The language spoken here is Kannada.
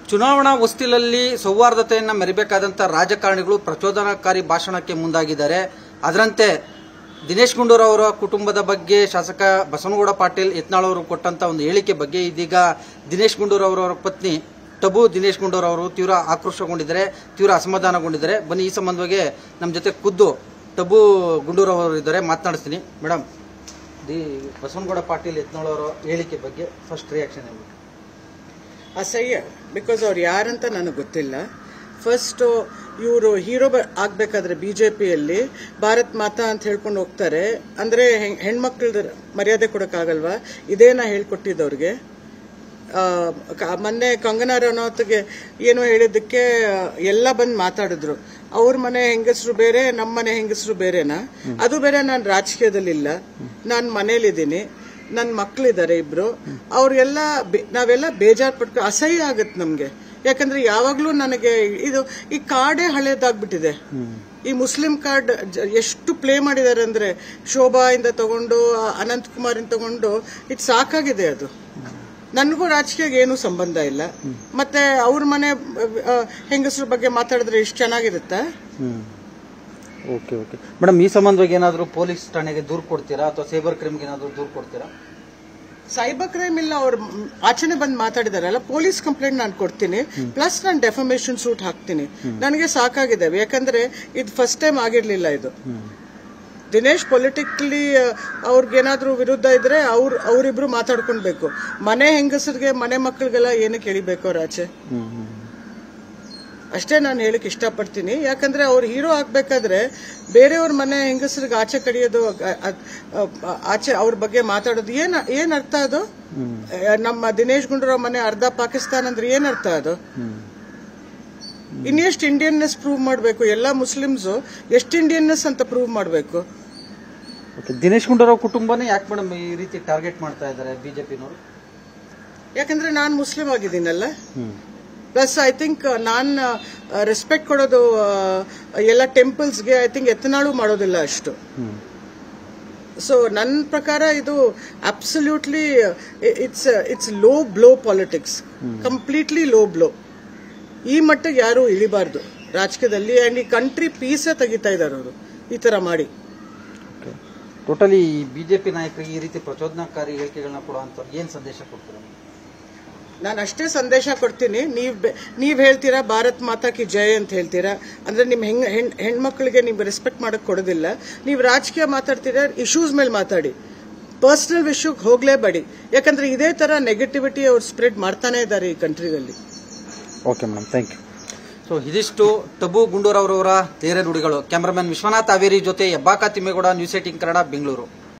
ಚುನಾವಣಾ ಹೊಸ್ತಿಲಲ್ಲಿ ಸೌಹಾರ್ದತೆಯನ್ನ ಮೆರಿಬೇಕಾದಂತ ರಾಜಕಾರಣಿಗಳು ಪ್ರಚೋದನಾಕಾರಿ ಭಾಷಣಕ್ಕೆ ಮುಂದಾಗಿದ್ದಾರೆ ಅದರಂತೆ ದಿನೇಶ್ ಗುಂಡೂರಾವ್ ಅವರ ಕುಟುಂಬದ ಬಗ್ಗೆ ಶಾಸಕ ಬಸವನಗೌಡ ಪಾಟೀಲ್ ಯತ್ನಾಳ್ ಅವರು ಕೊಟ್ಟಂತ ಒಂದು ಹೇಳಿಕೆ ಬಗ್ಗೆ ಇದೀಗ ದಿನೇಶ್ ಗುಂಡೂರಾವ್ ಅವರ ಪತ್ನಿ ಟಬು ದಿನೇಶ್ ಗುಂಡೂರಾವ್ ಅವರು ತೀವ್ರ ಆಕ್ರೋಶಗೊಂಡಿದ್ದಾರೆ ತೀವ್ರ ಅಸಮಾಧಾನಗೊಂಡಿದ್ದಾರೆ ಬನ್ನಿ ಈ ಸಂಬಂಧವಾಗಿ ನಮ್ಮ ಜೊತೆ ಖುದ್ದು ಟಬು ಗುಂಡೂರಾವ್ ಅವರು ಇದ್ದಾರೆ ಮಾತನಾಡಿಸ್ತೀನಿ ಮೇಡಮ್ ದಿ ಬಸವನಗೌಡ ಪಾಟೀಲ್ ಯತ್ನಾಳ್ ಅವರ ಹೇಳಿಕೆ ಬಗ್ಗೆ ಫಸ್ಟ್ ರಿಯಾಕ್ಷನ್ ಏನು ಅಸಹ್ಯ ಬಿಕಾಸ್ ಅವ್ರು ಯಾರಂತ ನನಗೆ ಗೊತ್ತಿಲ್ಲ ಫಸ್ಟ್ ಇವರು ಹೀರೋ ಆಗ್ಬೇಕಾದ್ರೆ ಬಿಜೆಪಿಯಲ್ಲಿ ಭಾರತ್ ಮಾತಾ ಅಂತ ಹೇಳ್ಕೊಂಡು ಹೋಗ್ತಾರೆ ಅಂದ್ರೆ ಹೆಣ್- ಹೆಣ್ಮಕ್ಳದ ಮರ್ಯಾದೆ ಕೊಡಕ್ಕಾಗಲ್ವಾ ಇದೇನಾ ಹೇಳ್ಕೊಟ್ಟಿದ್ದವ್ರಿಗೆ ಆ, ಕ- ಮೊನ್ನೆ ಕಂಗನಾ ರನೌತ್ಗೆ ಏನೋ ಹೇಳಿದ್ದಕ್ಕೆ ಎಲ್ಲ ಬಂದು ಮಾತಾಡಿದ್ರು ಅವ್ರ ಮನೆ ಹೆಂಗಸರು ಬೇರೆ ನಮ್ಮ ಮನೆ ಹೆಂಗಸರು ಬೇರೆನಾ ಅದು ಬೇರೆ ನಾನು ರಾಜಕೀಯದಲ್ಲಿಲ್ಲ ನಾನು ಮನೇಲಿದ್ದೀನಿ ನನ್ನ ಮಕ್ಕಳಿದ್ದಾರೆ ಇಬ್ರು ಅವ್ರಿಗೆಲ್ಲ ಬೆ- ನಾವೆಲ್ಲ ಬೇಜಾರ್ ಪಟ್ಕೊ ಅಸಹ್ಯ ಆಗತ್ತೆ ನಮ್ಗೆ ಯಾಕಂದ್ರೆ ಯಾವಾಗ್ಲೂ ನನಗೆ ಇದು ಈ ಕಾರ್ಡೇ ಹಳೇದಾಗ್ಬಿಟ್ಟಿದೆ ಈ ಮುಸ್ಲಿಂ ಕಾರ್ಡ್ ಜ- ಎಷ್ಟು ಪ್ಲೇ ಮಾಡಿದ್ದಾರೆ ಅಂದ್ರೆ ಶೋಭಾ ಇಂದ ತಗೊಂಡು ಅನಂತ್ ಕುಮಾರ್ ಇಂದ ತಗೊಂಡು ಇದು ಸಾಕಾಗಿದೆ ಅದು ನನಗೂ ರಾಜಕೀಯಕ್ಕೆ ಏನು ಸಂಬಂಧ ಇಲ್ಲ ಮತ್ತೆ ಅವ್ರ ಮನೆ ಹೆಂಗಸರ ಬಗ್ಗೆ ಮಾತಾಡಿದ್ರೆ ಇಷ್ಟು ಚೆನ್ನಾಗಿರುತ್ತಾ ಓಕೆ ಓಕೆ ಮೇಡಮ್ ಈ ಸಂಬಂಧವಾಗಿ ಏನಾದರೂ ಪೊಲೀಸ್ ಠಾಣೆಗೆ ದೂರು ಕೊಡ್ತೀರಾ ಅಥವಾ ಸೈಬರ್ ಕ್ರೈಮ್ಗೆ ಏನಾದರೂ ದೂರು ಕೊಡ್ತೀರಾ ಸೈಬರ್ ಕ್ರೈಮ್ ಇಲ್ಲ ಅವ್ರು ಆಚೆನೆ ಬಂದು ಮಾತಾಡಿದಾರಲ್ಲ ಪೊಲೀಸ್ ಕಂಪ್ಲೇಂಟ್ ನಾನು ಕೊಡ್ತೀನಿ ಪ್ಲಸ್ ನಾನು ಡೆಫಮೇಷನ್ ಸೂಟ್ ಹಾಕ್ತೀನಿ ನನಗೆ ಸಾಕಾಗಿದೆ ಯಾಕಂದ್ರೆ ಇದು ಫಸ್ಟ್ ಟೈಮ್ ಆಗಿರ್ಲಿಲ್ಲ ಇದು ದಿನೇಶ್ ಪೊಲಿಟಿಕಲಿ ಅವ್ರಿಗೇನಾದ್ರೂ ವಿರುದ್ಧ ಇದ್ರೆ ಅವ್ರ ಅವರಿಬ್ರು ಮಾತಾಡ್ಕೊಳ್ಬೇಕು ಮನೆ ಹೆಂಗಸರಿಗೆ ಮನೆ ಮಕ್ಕಳಿಗೆಲ್ಲ ಏನಕ್ಕೆ ಎಳಿಬೇಕು ಅವ್ರ ಆಚೆ ಅಷ್ಟೇ ನಾನು ಹೇಳಕ್ ಇಷ್ಟಪಡ್ತೀನಿ ಯಾಕಂದ್ರೆ ಅವ್ರು ಹೀರೋ ಆಗ್ಬೇಕಾದ್ರೆ ಬೇರೆಯವ್ರ ಮನೆ ಹೆಂಗಸರಿಗೆ ಆಚೆ ಕಡಿಯೋದು ಅ- ಅ- ಅ- ಆಚೆ ಅವ್ರ ಬಗ್ಗೆ ಮಾತಾಡೋದು ಏನ್ ಏನ್ ಅರ್ಥ ಅದು ಅ, ನಮ್ಮ ದಿನೇಶ್ ಗುಂಡೂರಾವ್ ಮನೆ ಅರ್ಧ ಪಾಕಿಸ್ತಾನ ಅಂದ್ರೆ ಏನ್ ಅರ್ಥ ಅದು ಇನ್ನೆಷ್ಟು ಇಂಡಿಯನ್ನೆಸ್ ಪ್ರೂವ್ ಮಾಡಬೇಕು ಎಲ್ಲಾ ಮುಸ್ಲಿಮ್ಸ್ ಎಷ್ಟು ಇಂಡಿಯನ್ನೆಸ್ ಅಂತ ಪ್ರೂವ್ ಮಾಡಬೇಕು ಓಕೆ ದಿನೇಶ್ ಗುಂಡೂರಾವ್ ಕುಟುಂಬನೇ ಯಾಕೆ ಮೇಡಮ್ ಈ ರೀತಿ ಟಾರ್ಗೆಟ್ ಮಾಡ್ತಾ ಇದ್ದಾರೆ ಬಿಜೆಪಿನವರು ಯಾಕಂದ್ರೆ ನಾನು ಮುಸ್ಲಿಂ ಆಗಿದ್ದೀನಲ್ಲ ಪ್ಲಸ್ ಐ ಥಿಂಕ್ ನಾನು ರೆಸ್ಪೆಕ್ಟ್ ಕೊಡೋದು ಆ, ಎಲ್ಲ ಟೆಂಪಲ್ಸ್ಗೆ ಐ ಥಿಂಕ್ ಎತ್ತನಾಳು ಮಾಡೋದಿಲ್ಲ ಅಷ್ಟು ಸೊ ನನ್ನ ಪ್ರಕಾರ ಇದು absolutely it's it's low blow politics completely low blow ಈ ಮಟ್ಟಿಗೆ ಯಾರು ಇಳಿಬಾರ್ದು ರಾಜಕೀಯದಲ್ಲಿ ಅಂಡ್ ಈ ಕಂಟ್ರಿ ಪೀಸೇ ತೆಗಿತಾ ಇದ್ದಾರೆ ಅವರು ಈ ತರ ಮಾಡಿ ಓಕೆ ಟೋಟಲಿ ಬಿಜೆಪಿ ನಾಯಕರಿಗೆ ಈ ರೀತಿ ಪ್ರಚೋದನಾಕಾರಿ ಹೇಳಿಕೆಗಳನ್ನ ಕೊಡುವಂಥವ್ರು ಏನು ಸಂದೇಶ ಕೊಡ್ತೀರಾ ನಾನು ಅಷ್ಟೇ ಸಂದೇಶ ಕೊಡ್ತೀನಿ ನೀವ್ ಬೆ- ನೀವ್ ಹೇಳ್ತೀರಾ ಭಾರತ್ ಮಾತಾ ಕಿ ಜಯ ಅಂತ ಹೇಳ್ತೀರಾ ಅಂದ್ರೆ ನಿಮ್ ಹೆಂಗ್ ಹೆಣ್- ಹೆಣ್ಮಕ್ಳಿಗೆ ನೀವು ರೆಸ್ಪೆಕ್ಟ್ ಮಾಡಕ್ ಕೊಡೋದಿಲ್ಲ ನೀವು ರಾಜಕೀಯ ಮಾತಾಡ್ತೀರಾ ಇಶ್ಯೂಸ್ ಮೇಲೆ ಮಾತಾಡಿ ಪರ್ಸನಲ್ ವಿಷಯಕ್ಕೆ ಹೋಗ್ಲೇಬೇಡಿ ಯಾಕಂದ್ರೆ ಇದೇ ತರ ನೆಗೆಟಿವಿಟಿ ಅವ್ರು ಸ್ಪ್ರೆಡ್ ಮಾಡ್ತಾನೆ ಇದ್ದಾರೆ ಈ ಕಂಟ್ರಿಯಲ್ಲಿ okay madam thank you so ಇದಿಷ್ಟು ಟಬು ಗುಂಡೂರವರವರ ನೇರ ನುಡಿಗಳು ಕ್ಯಾಮರಾಮನ್ ವಿಶ್ವನಾಥ್ ಹಾವೇರಿ ಜೊತೆ ಹೆಬ್ಬಾಕ ತಿಮ್ಮೇಗೌಡ ನ್ಯೂಸ್ ಏಟಿಂಗ್ ಕನ್ನಡ ಬೆಂಗಳೂರು